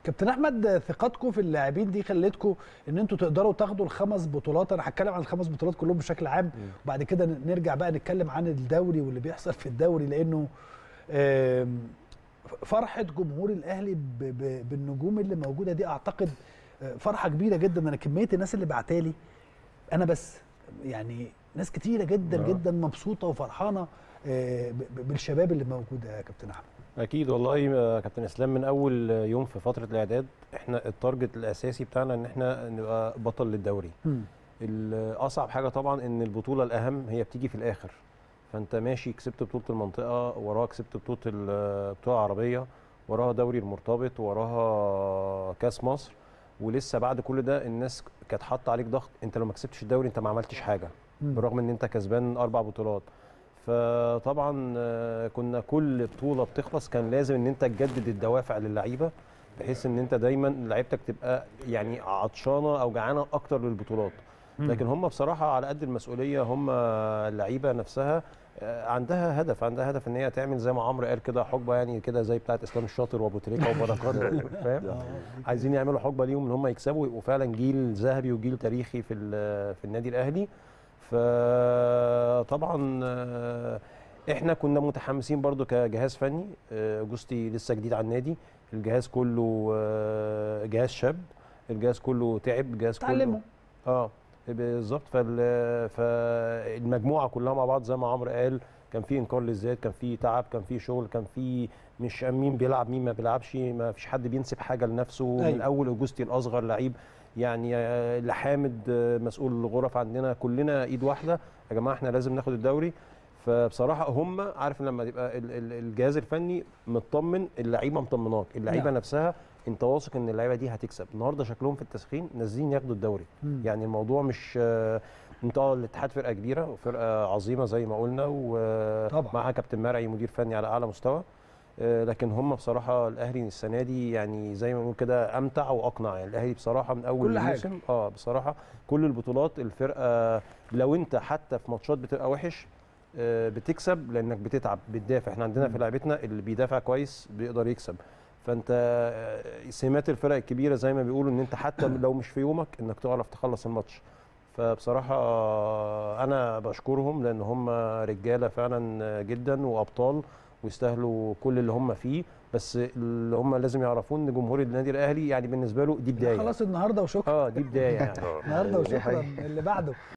كابتن احمد ثقتكم في اللاعبين دي خلتكم ان انتوا تقدروا تاخدوا الخمس بطولات انا هتكلم عن الخمس بطولات كلهم بشكل عام وبعد كده نرجع بقى نتكلم عن الدوري واللي بيحصل في الدوري لانه آم، فرحه جمهور الاهلي ب- ب- بالنجوم اللي موجوده دي اعتقد آه، فرحه كبيره جدا انا كميه الناس اللي بعتالي انا بس يعني ناس كتيره جدا آه. جدا مبسوطه وفرحانه آه، ب- ب- بالشباب اللي موجوده يا كابتن احمد اكيد والله يا كابتن اسلام من اول يوم في فتره الاعداد احنا التارجت الاساسي بتاعنا ان احنا نبقى بطل للدوري الاصعب حاجه طبعا ان البطوله الاهم هي بتيجي في الاخر فانت ماشي كسبت بطوله المنطقه وراها كسبت بطوله البطوله العربيه وراها دوري المرتبط وراها كاس مصر ولسه بعد كل ده الناس كانت حاطه عليك ضغط انت لو ما كسبتش الدوري انت ما عملتش حاجه مم. بالرغم ان انت كسبان اربع بطولات فطبعا آه، كنا كل بطوله بتخلص كان لازم ان انت تجدد الدوافع للعيبه بحيث ان انت دايما لعيبتك تبقى يعني عطشانه او جعانه اكتر للبطولات لكن هم بصراحه على قد المسؤوليه هم اللعيبه نفسها آه، عندها هدف عندها هدف ان هي تعمل زي ما عمرو قال كده حقبه يعني كده زي بتاعه اسلام الشاطر وابو تريكه وبركات فاهم عايزين يعملوا حقبه ليهم ان هم يكسبوا ويبقوا فعلا جيل ذهبي وجيل تاريخي في ال- في النادي الاهلي فطبعا آه، احنا كنا متحمسين برضو كجهاز فني آه، جوستي لسه جديد على النادي الجهاز كله آه، جهاز شاب الجهاز كله تعب الجهاز كله تعلموا. اه بالظبط فال... فالمجموعه كلها مع بعض زي ما عمرو قال كان في انكار للذات كان في تعب كان في شغل كان في مش مين بيلعب مين ما بيلعبش ما فيش حد بينسب حاجه لنفسه أيوة. من اول اوجستي الاصغر لعيب يعني آه، لحامد آه، مسؤول الغرف عندنا كلنا ايد واحده يا جماعه احنا لازم ناخد الدوري فبصراحه هم عارف لما يبقى ال- ال- الجهاز الفني مطمن اللعيبه مطمناك اللعيبه نعم. نفسها انت واثق ان اللعيبه دي هتكسب النهارده شكلهم في التسخين نازلين ياخدوا الدوري مم. يعني الموضوع مش آه، انت اه الاتحاد فرقه كبيره وفرقه عظيمه زي ما قلنا طبعا. ومعها كابتن مرعي مدير فني على اعلى مستوى آه، لكن هم بصراحه الاهلي السنه دي يعني زي ما بنقول كده امتع واقنع يعني الاهلي بصراحه من اول كل حاجة. الموسم اه بصراحه كل البطولات الفرقه لو انت حتى في ماتشات بتبقى وحش آه، بتكسب لانك بتتعب بتدافع احنا عندنا في لعبتنا اللي بيدافع كويس بيقدر يكسب فانت آه، سمات الفرق الكبيره زي ما بيقولوا ان انت حتى لو مش في يومك انك تعرف تخلص الماتش فبصراحه آه، انا بشكرهم لان هم رجاله فعلا جدا وابطال ويستاهلوا كل اللي هم فيه بس اللي هم لازم يعرفوه ان جمهور النادي الاهلي يعني بالنسبه له دي بدايه خلاص النهارده وشكرا اه دي بدايه يعني النهارده دي وشكرا حقيقة. اللي بعده